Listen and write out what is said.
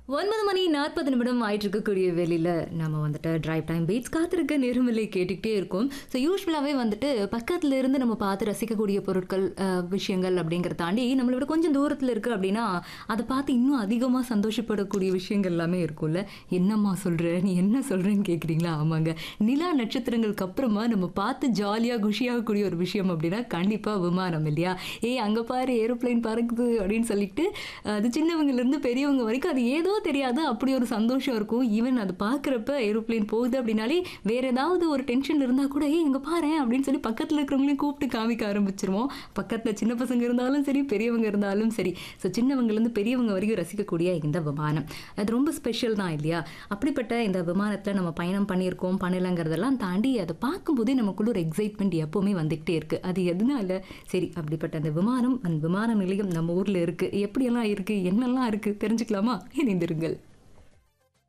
ஒன்பது மணி நாற்பது நிமிடம் ஆயிட்டு இருக்கக்கூடிய வெளியில் நம்ம வந்துட்டு டிரைவ் டைம் பீட்ஸ் காத்திருக்க நேரமில்லை கேட்டுக்கிட்டே இருக்கும் ஸோ யூஸ்வலாகவே வந்துட்டு பக்கத்துல இருந்து நம்ம பார்த்து ரசிக்கக்கூடிய பொருட்கள் அஹ், விஷயங்கள் அப்படிங்கிறத தாண்டி நம்மளை விட கொஞ்சம் தூரத்தில் இருக்குது அப்படின்னா அதை பார்த்து இன்னும் அதிகமாக சந்தோஷப்படக்கூடிய விஷயங்கள் எல்லாமே இருக்கும்ல என்னம்மா சொல்கிற நீ என்ன சொல்கிறேன்னு கேட்குறீங்களா ஆமாங்க நிலா நட்சத்திரங்களுக்கு அப்புறமா நம்ம பார்த்து ஜாலியாக குஷியாகக்கூடிய ஒரு விஷயம் அப்படின்னா கண்டிப்பாக விமானம் இல்லையா ஏய் அங்கே பாரு ஏரோப்ளைன் பறக்குது அப்படின்னு சொல்லிட்டு அது சின்னவங்கலேருந்து பெரியவங்க வரைக்கும் அது ஏதோ தெரியாது அப்படி ஒரு சந்தோஷம் இருக்கும் ஈவன் அது பார்க்குறப்ப ஏரோப்ளைன் போகுது அப்படின்னாலே வேற ஏதாவது ஒரு டென்ஷன் இருந்தால் கூட ஏய் இங்கே பாரு அப்படின்னு சொல்லி பக்கத்தில் இருக்கிறவங்களையும் கூப்பிட்டு காமிக்க ஆரம்பிச்சிருவோம் பக்கத்தில் சின்ன பசங்க இருந்தாலும் சரி பெரியவங்க இருந்தாலும் சரி ஸோ சின்னவங்கலேருந்து பெரியவங்க வரைக்கும் ரசிக்கக்கூடிய இந்த விமானம் அது ரொம்ப ஸ்பெஷல் தான் இல்லையா அப்படிப்பட்ட இந்த விமானத்தில் நம்ம பயணம் பண்ணியிருக்கோம் பண்ணலங்கிறதெல்லாம் தாண்டி அதை பார்க்கும்போதே நமக்குள்ள ஒரு எக்ஸைட்மெண்ட் எப்போவுமே வந்துக்கிட்டே இருக்குது அது எதுனால சரி அப்படிப்பட்ட அந்த விமானம் அந்த விமான நிலையம் நம்ம ஊரில் இருக்குது எப்படியெல்லாம் இருக்குது என்னெல்லாம் இருக்குது தெரிஞ்சுக்கலாமா இணைந்திருங்கள்